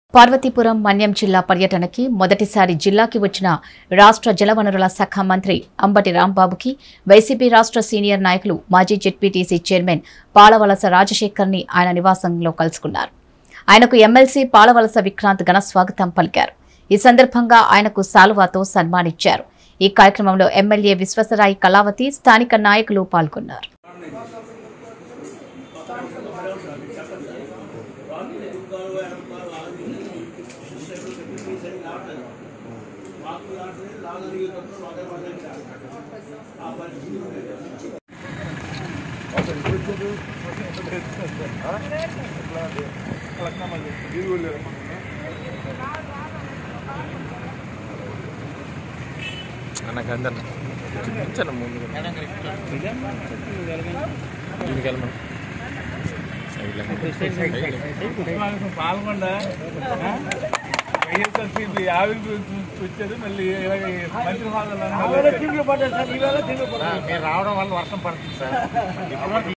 పార్వతీపురం మన్యం జిల్లా పర్యటనకి మొదటిసారి జిల్లాకి వచ్చిన రాష్ట్ర జలవనరుల శాఖ మంత్రి అంబటి రాంబాబుకి వైసీపీ రాష్ట్ర సీనియర్ నాయకులు మాజీ జెడ్పీటీసీ చైర్మన్ పాలవలస రాజశేఖర్ని ఆయన నివాసంలో కలుసుకున్నారు ఆయనకు ఎమ్మెల్సీ పాలవలస విక్రాంత్ ఘన స్వాగతం పలికారు ఈ సందర్భంగా ఆయనకు సాలువాతో సన్మానించారు ఈ కార్యక్రమంలో ఎమ్మెల్యే విశ్వసరాయి కళావతి స్థానిక నాయకులు పాల్గొన్నారు అన్న గంధన్న చూపించాను ముందు దీనికి వెళ్ళమను పాల్గొండ వైఎస్ఆర్సీపీ ఆవిరి వచ్చేది మళ్ళీ ఇలాగ మంత్రి హాల్లో మీరు రావడం వల్ల వర్షం పడుతుంది సార్